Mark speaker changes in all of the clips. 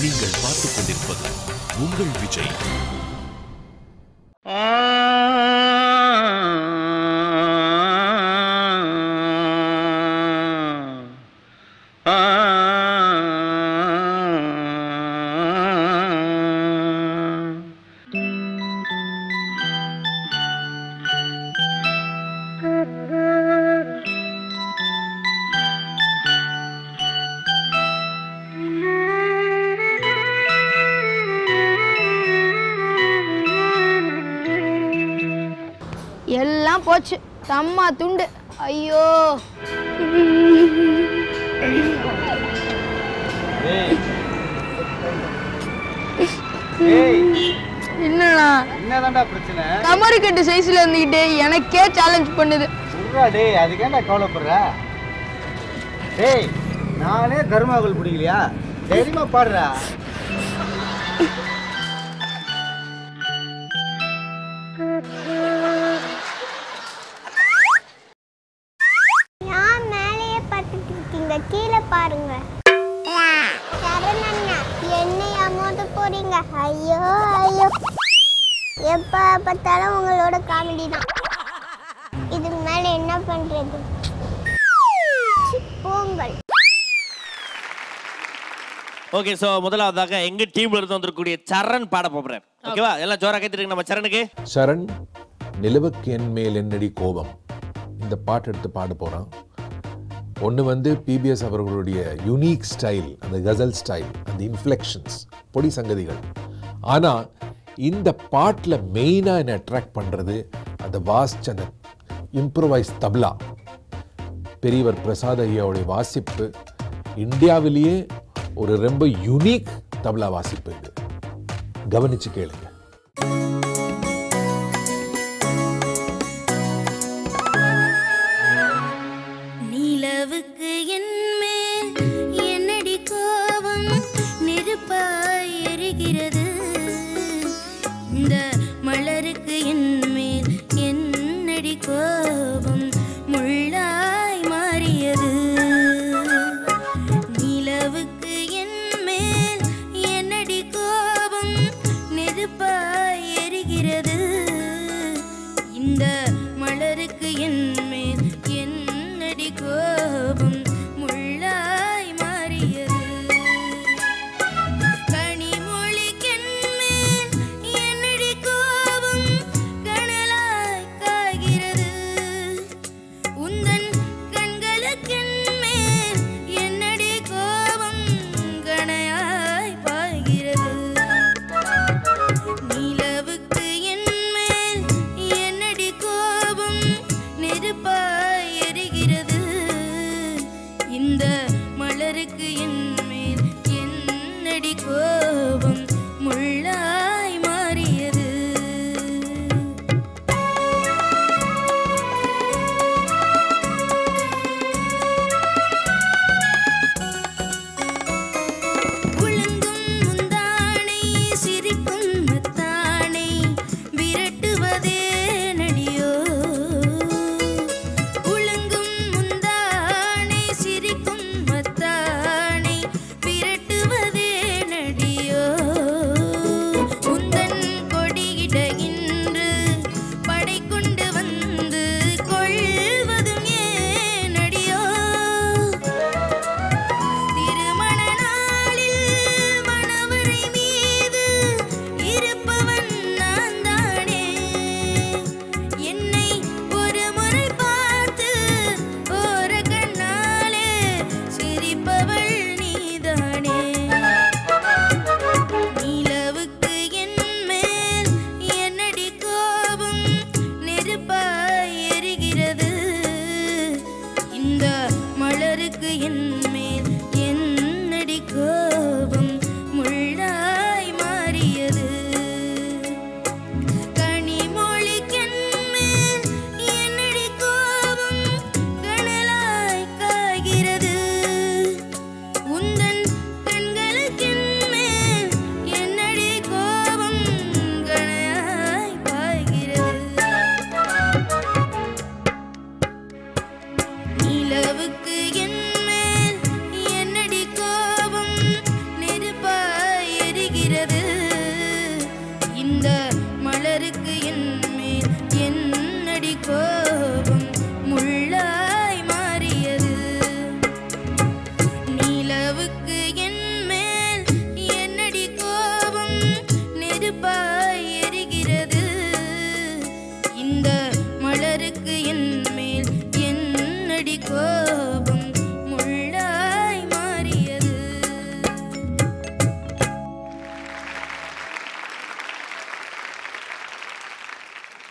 Speaker 1: நீங்கள் பார்த்துக் கொண்டிருப்பது உங்கள் விஜய்
Speaker 2: எல்லாம் போச்சு தம்மா துண்டு ஐயோ என்னண்ணா
Speaker 3: என்னதான்டா பிரச்சனை
Speaker 2: கமரு கட்டு சைஸ்ல இருந்துகிட்டு எனக்கே சேலஞ்ச் பண்ணுது
Speaker 3: சொல்றா டேய் அதுக்கேண்டா கவலைப்படுற டேய் நானே கருமாகுல் பிடிக்கலையா தைரியமா பாடுறா
Speaker 4: நான் மேலேயே படுத்துட்டு இருக்கீங்க கீழே பாருங்க சரணண்ணா என்னை அமோத போறீங்க ஐயோ ஐயோ எப்ப பார்த்தாலும் உங்களோட காமெடி தான் இதுக்கு மேல என்ன பண்றது சி, போங்கள்
Speaker 5: ஓகே ஸோ முதலாவதாக எங்க டீம்ல இருந்து வந்திருக்கக்கூடிய சரண் பாட போறாரு ஓகேவா எல்லாம் ஜோரா கைத்திருக்கு நம்ம சரணுக்கு
Speaker 6: சரண் நிலவுக்கு என் மேல் என்னடி கோபம் இந்த பாட்டு எடுத்து பாட போகிறான் ஒன்று வந்து பிபிஎஸ் அவர்களுடைய யுனீக் ஸ்டைல் அந்த கசல் ஸ்டைல் அந்த இன்ஃப்ளெக்ஷன்ஸ் பொடி சங்கதிகள் ஆனால் இந்த பாட்டில் மெயினாக என்னை அட்ராக்ட் பண்ணுறது அந்த வாசிச்ச அந்த இம்ப்ரூவைஸ் தப்லா பெரியவர் பிரசாத் ஐயாவுடைய வாசிப்பு இந்தியாவிலேயே ஒரு ரொம்ப யுனீக் தப்லா வாசிப்பு இது கவனிச்சு கேளுங்க
Speaker 7: நிலவுக்கு என் மேல் என்னடி கோபம் நெருப்பாய் எரிகிறது இந்த மலருக்கு என் மேல் என்னடி கோபம் முள்ளாய் மாறியது நிலவுக்கு என் மேல் என்னடி கோபம் நெருப்பாய்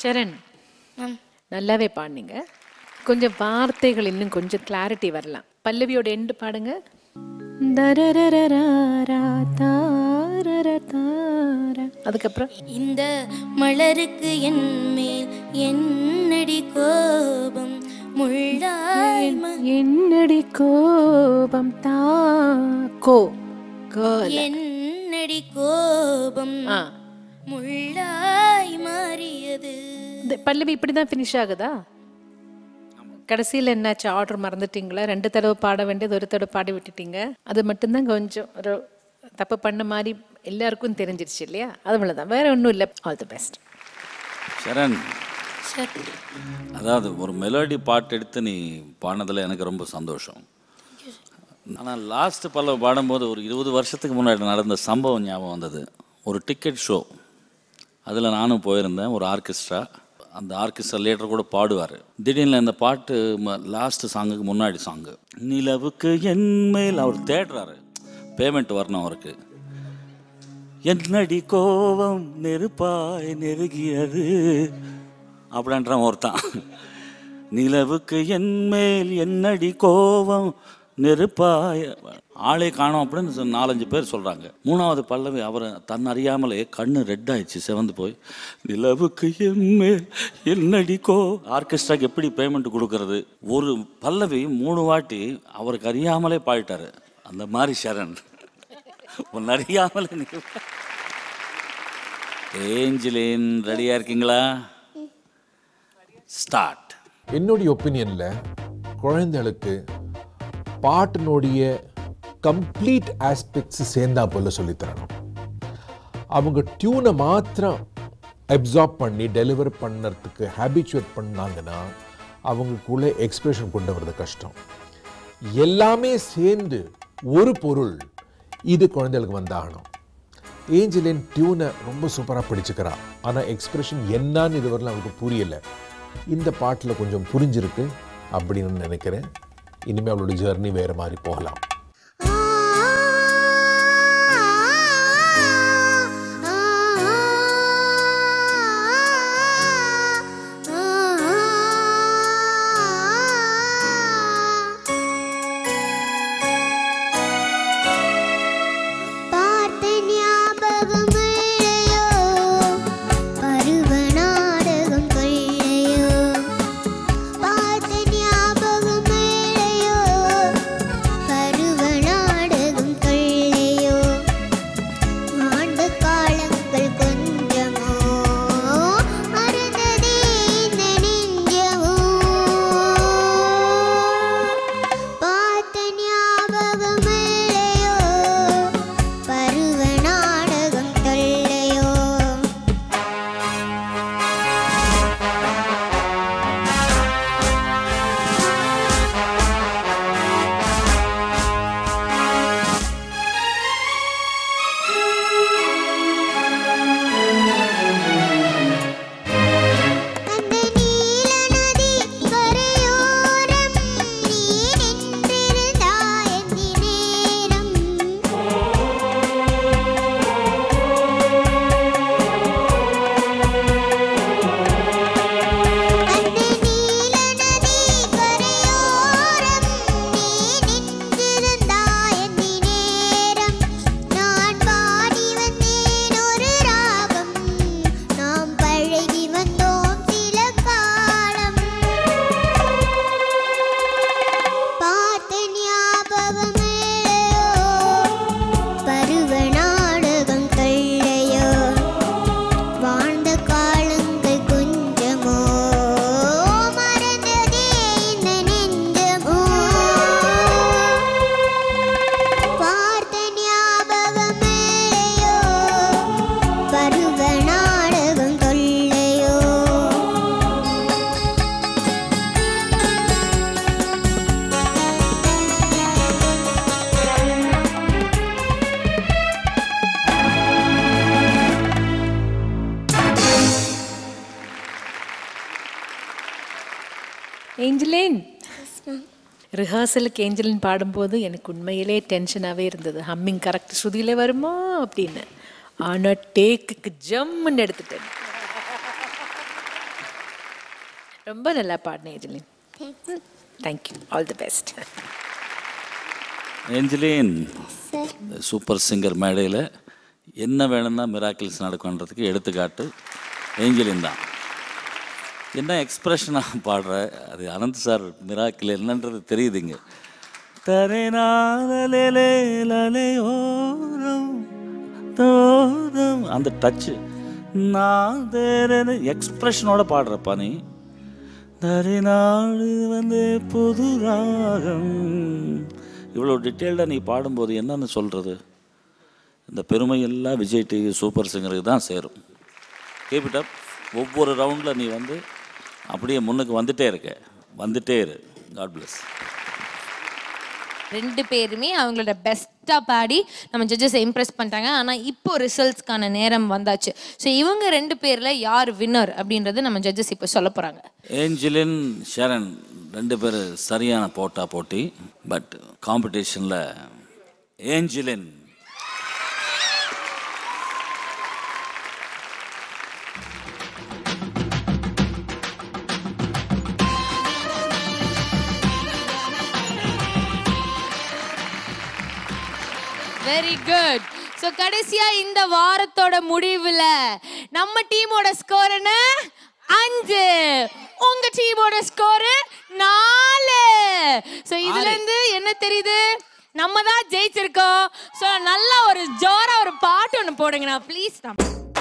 Speaker 8: சரண்
Speaker 7: மேம்
Speaker 8: நல்லாவே பாடினீங்க கொஞ்சம் வார்த்தைகள் இன்னும் கொஞ்சம் கிளாரிட்டி வரலாம் பல்லவியோட எண்டு பாடுங்க தரரரராரா, தாரர தாரா. அதுக்கப்புறம்
Speaker 7: இந்த மலருக்கு என் மேல் என்னடி கோபம் முள்ளாய் ம-
Speaker 8: என்னடி கோபம் தா கோ கேர்ள்
Speaker 7: என்னடி கோபம்
Speaker 8: ஆ
Speaker 7: முள்ளாய் மாறியது
Speaker 8: இந்த பல்லவி இப்படி தான் ஃபினிஷ் ஆகுதா கடைசியில் என்னாச்சு ஆர்டர் மறந்துட்டீங்களா ரெண்டு தடவை பாட வேண்டியது ஒரு தடவை பாடி விட்டுட்டீங்க அது மட்டும்தான் கொஞ்சம் ஒரு தப்பு பண்ண மாதிரி எல்லாருக்கும் தெரிஞ்சிருச்சு இல்லையா அது தான் வேற ஒன்றும் இல்லை all the best
Speaker 9: Charan
Speaker 7: sir
Speaker 9: அதாவது ஒரு மெலோடி பாட்டு எடுத்து நீ பாடினதில் எனக்கு ரொம்ப சந்தோஷம் ஆனால் லாஸ்ட் பல்லவ பாடும்போது ஒரு இருபது வருஷத்துக்கு முன்னாடி நடந்த சம்பவம் ஞாபகம் வந்தது ஒரு டிக்கெட் ஷோ அதில் நானும் போயிருந்தேன் ஒரு ஆர்கெஸ்ட்ரா அந்த ஆர்கெஸ்ட்ரா லேட்டர் கூட பாடுவார் திடீர்னு இந்த பாட்டு லாஸ்ட் சாங்குக்கு முன்னாடி சாங்கு நிலவுக்கு என் மேல் அவர் தேடுறாரு பேமெண்ட் வரணும் அவருக்கு என்னடி கோவம் நெருப்பாய் நெருகியது அப்படின்ற ஒருத்தன் நிலவுக்கு என் மேல் என்னடி கோவம் நெருப்பாய் ஆளே காணோம் அப்படின்னு சொ- நாலஞ்சு பேர் சொல்கிறாங்க மூணாவது பல்லவி அவர் தன் அறியாமலே கண்ணு ரெட் ஆயிடுச்சு செவந்து போய் நிலவுக்கு என் மேல் என்னடி கோ ஆர்கெஸ்ட்ராக்கு எப்படி பேமெண்ட் கொடுக்கறது ஒரு பல்லவி மூணு வாட்டி அவருக்கு அறியாமலே பாடிட்டாரு அந்த மாதிரி சரண் உன் அறியாமலே நீ ஏஞ்சலின் ரெடியாக இருக்கீங்களா ஸ்டார்ட்
Speaker 6: என்னுடைய ஒப்பீனியனில் குழந்தைகளுக்கு பாட்டினுடைய கம்ப்ளீட் ஆஸ்பெக்ட்ஸ் சேர்ந்தா போல சொல்லித் தரணும் அவங்க டியூனை மாத்திரம் அப்சார்ப் பண்ணி டெலிவர் பண்ணறதுக்கு ஹேபிச்சுவேட் பண்ணாங்கன்னா அவங்களுக்குள்ள எக்ஸ்பிரஷன் கொண்டு வர்றது கஷ்டம் எல்லாமே சேர்ந்து ஒரு பொருள் இது குழந்தைகளுக்கு வந்தாகணும் ஏஞ்சலின் டியூனை ரொம்ப சூப்பராக பிடிச்சுக்கிறா ஆனால் எக்ஸ்பிரஷன் என்னன்னு இதுவரையிலும் அவளுக்கு புரியலை இந்த பாட்டில் கொஞ்சம் புரிஞ்சிருக்கு அப்படின்னு நினைக்கிறேன் இனிமேல் அவளோட ஜேர்னி வேறு மாதிரி போகலாம்
Speaker 4: பார்த்த ஞாபகம் இல்லையோ பருவ நாடகம் கொள்ளையோ பார்த்த ஞாபகம் இல்லையோ பருவ நாடகம் கொள்ளையோ ஆண்டு காலங்கள் கொஞ்சமோ மறந்ததே இந்த நெஞ்சமோ பார்த்த ஞாபகம் இல்லையோ பருவ நாடகம் தொல்லையோ அந்த நீல நதி கரையோரம் நீ நின்றிருந்தாய் எந்தி நேரம் அந்த நீல நதி கரையோரம் நீ நின்றிருந்தாய் எந்தி நேரம் நான் பாடி வந்தேன் ஒரு ராகம் நாம் பழகி வந்தோம் சில காலம் பார்த்த ஞாபகம் இல்லையோ பருவ நாடகம் கள்ளையோ வாழ்ந்த காலங்கள் கொஞ்சமோ மறந்ததே இந்த நெஞ்சமோ பார்த்த ஞாபகம் இல்லையோ பருவ நாடகம் கொள்ளையோ
Speaker 8: ஏஞ்சலின் ரிஹர்சலுக்கு ஏஞ்சலின் பாடும்போது எனக்கு உண்மையிலே டென்ஷனாகவே இருந்தது ஹம்மிங் கரெக்ட் ஸ்ருதியில் வருமா அப்படின்னு ஆனால் டேக்குக்கு ஜம்முன்னு எடுத்துட்டேன் ரொம்ப நல்லா பாடினேன் Angeline thank you all the best
Speaker 9: Angeline super singer மேடையில் என்ன வேணும்னா மிராக்கிள்ஸ் நடக்கும்ன்றதுக்கு எடுத்துக்காட்டு ஏஞ்சலின் தான் என்ன எக்ஸ்பிரஷனாக பாடுற அது அனந்த் சார் மிராக்கிள் என்னன்றது தெரியுதுங்க தரேனாலேலேலலையோரம் தோரம் அந்த டச்சு நான் தேரன்னு எக்ஸ்பிரஷனோட பாடுறப்பா நீ தரிநாடு வந்து புது ராகம் இவ்வளோ டீட்டெயில்டாக நீ பாடும்போது என்னன்னு சொல்கிறது இந்த பெருமை எல்லாம் விஜய் டிவி சூப்பர் சிங்கருக்கு தான் சேரும் கீப் இட் அப் ஒவ்வொரு ரவுண்டில் நீ வந்து அப்படியே முன்னுக்கு வந்துட்டே இருக்க வந்துட்டே இரு காட் bless
Speaker 10: ரெண்டு பேருமே அவங்களோட பெஸ்ட்டாக பாடி நம்ம ஜட்ஜஸை இம்ப்ரெஸ் பண்ணிட்டாங்க ஆனால் இப்போ ரிசல்ட்ஸ்க்கான நேரம் வந்தாச்சு ஸோ இவங்க ரெண்டு பேரில் யார் வின்னர் அப்படின்றது நம்ம ஜட்ஜஸ் இப்போ சொல்ல போகிறாங்க
Speaker 9: ஏஞ்சலின் ஷரண் ரெண்டு பேர் சரியான போட்டா போட்டி பட் காம்படிஷனில் ஏஞ்சலின்
Speaker 10: வெரி குட் ஸோ கடைசியா இந்த வாரத்தோட முடிவுல நம்ம டீமோட ஸ்கோர் என்ன அஞ்சு உங்க டீமோட ஸ்கோர் நாலு ஸோ இதுல இருந்து என்ன தெரியுது நம்ம தான் ஜெயிச்சிருக்கோம் ஸோ நல்லா ஒரு ஜோரா ஒரு பாட்டு ஒன்று போடுங்கண்ணா ப்ளீஸ் நான்